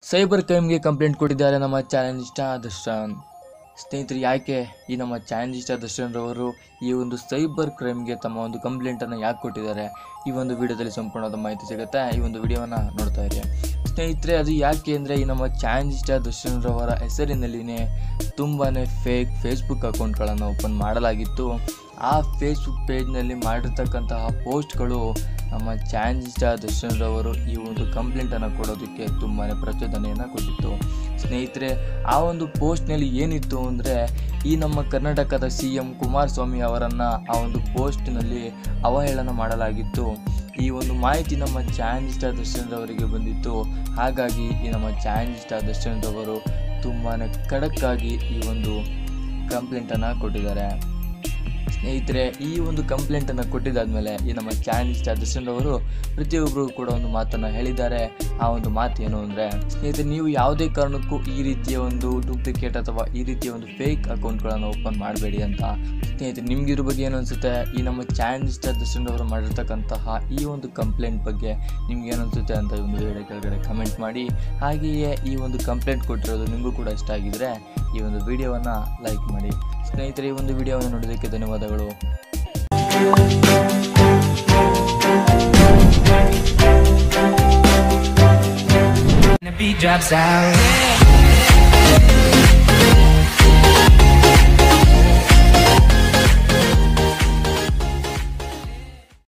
Cyber ಕ್ರೈಮ್ಗೆ complaint ಕೊಟ್ಟಿದ್ದಾರೆ ನಮ್ಮ ಚಾಲೆಂಜಿಸ್ಟ ದರ್ಶನ್ ಸ್ನೇಹಿತರೆ ಯಾಕೆ ಈ ನಮ್ಮ ಚಾಲೆಂಜಿಸ್ಟ ದರ್ಶನ್ ರವರು ಈ ಒಂದು ಸೈಬರ್ ಕ್ರೈಮ್ಗೆ ತಮ್ಮ ಒಂದು ಕಂಪ್ಲೇಂಟನ್ನು ಯಾಕೆ ಕೊಟ್ಟಿದ್ದಾರೆ ಈ ಒಂದು ವಿಡಿಯೋದಲ್ಲಿ ಸಂಪೂರ್ಣವಾದ ಮಾಹಿತಿ ಸಿಗುತ್ತೆ ಈ ಒಂದು ವಿಡಿಯೋವನ್ನು ನೋಡ್ತಾ ಇರಿ ಸ್ನೇಹಿತರೆ ಅದು ಯಾಕೆ ಅಂದರೆ ಈ ನಮ್ಮ ಚಾಲೆಂಜಿಸ್ಟ ದರ್ಶನ್ ರವರ ಹೆಸರಿನಲ್ಲಿನೇ ತುಂಬಾ ಫೇಕ್ ಫೇಸ್ಬುಕ್ ಅಕೌಂಟ್ಗಳನ್ನು ಓಪನ್ ಮಾಡಲಾಗಿತ್ತು ಆ ಫೇಸ್ಬುಕ್ ಪೇಜ್ನಲ್ಲಿ ಮಾಡಿರ್ತಕ್ಕಂತಹ ಪೋಸ್ಟ್ಗಳು ನಮ್ಮ ಚಾಲೆಂಜಿಸ್ಟ ದರ್ಶನ್ ರವರು ಈ ಒಂದು ಕಂಪ್ಲೇಂಟನ್ನು ಕೊಡೋದಕ್ಕೆ ತುಂಬಾ ಪ್ರಚೋದನೆಯನ್ನು ಕೊಟ್ಟಿತ್ತು ಸ್ನೇಹಿತರೆ ಆ ಒಂದು ಪೋಸ್ಟ್ನಲ್ಲಿ ಏನಿತ್ತು ಅಂದರೆ ಈ ನಮ್ಮ ಕರ್ನಾಟಕದ ಸಿ ಎಂ ಕುಮಾರಸ್ವಾಮಿ ಅವರನ್ನು ಆ ಒಂದು ಪೋಸ್ಟ್ನಲ್ಲಿ ಅವಹೇಳನ ಮಾಡಲಾಗಿತ್ತು ಈ ಒಂದು ಮಾಹಿತಿ ನಮ್ಮ ಚಾಲೆಂಜಿಸ್ಟ ದರ್ಶನ್ ರವರಿಗೆ ಬಂದಿತ್ತು ಹಾಗಾಗಿ ಈ ನಮ್ಮ ಚಾಲೆಂಜಿಸ್ಟ ದರ್ಶನ್ ರವರು ತುಂಬಾ ಖಡಕ್ಕಾಗಿ ಈ ಒಂದು ಕಂಪ್ಲೇಂಟನ್ನು ಕೊಟ್ಟಿದ್ದಾರೆ ಸ್ನೇಹಿತರೆ ಈ ಒಂದು ಕಂಪ್ಲೇಂಟನ್ನು ಕೊಟ್ಟಿದ್ದಾದ್ಮೇಲೆ ಈ ನಮ್ಮ ಚಾಲೆಂಜ್ ದರ್ಶನ್ ಅವರು ಪ್ರತಿಯೊಬ್ಬರು ಕೂಡ ಒಂದು ಮಾತನ್ನು ಹೇಳಿದ್ದಾರೆ ಆ ಒಂದು ಮಾತು ಏನು ಅಂದರೆ ಸ್ನೇಹಿತರೆ ನೀವು ಯಾವುದೇ ಕಾರಣಕ್ಕೂ ಈ ರೀತಿಯ ಒಂದು ಡೂಪ್ಲಿಕೇಟ್ ಅಥವಾ ಈ ರೀತಿಯ ಒಂದು ಫೇಕ್ ಅಕೌಂಟ್ಗಳನ್ನು ಓಪನ್ ಮಾಡಬೇಡಿ ಅಂತ ಸ್ನೇಹಿತರೆ ನಿಮ್ಗೆ ಇದ್ರ ಬಗ್ಗೆ ಏನು ಅನಿಸುತ್ತೆ ಈ ನಮ್ಮ ಚಾಲೆಂಜ್ ದರ್ಶನ್ ಅವರು ಮಾಡಿರ್ತಕ್ಕಂತಹ ಈ ಒಂದು ಕಂಪ್ಲೇಂಟ್ ಬಗ್ಗೆ ನಿಮ್ಗೆ ಏನು ಅನಿಸುತ್ತೆ ಅಂತ ಈ ಒಂದು ವಿಡಿಯೋ ಕೆಳಗಡೆ ಕಮೆಂಟ್ ಮಾಡಿ ಹಾಗೆಯೇ ಈ ಒಂದು ಕಂಪ್ಲೇಂಟ್ ಕೊಟ್ಟಿರೋದು ನಿಮಗೂ ಕೂಡ ಇಷ್ಟ ಆಗಿದ್ರೆ ಈ ಒಂದು ವಿಡಿಯೋವನ್ನು ಲೈಕ್ ಮಾಡಿ ಸ್ನೇಹಿತರೆ ಈ ಒಂದು ವಿಡಿಯೋವನ್ನು ನೋಡೋದಕ್ಕೆ ಧನ್ಯವಾದಗಳು the beat drops out.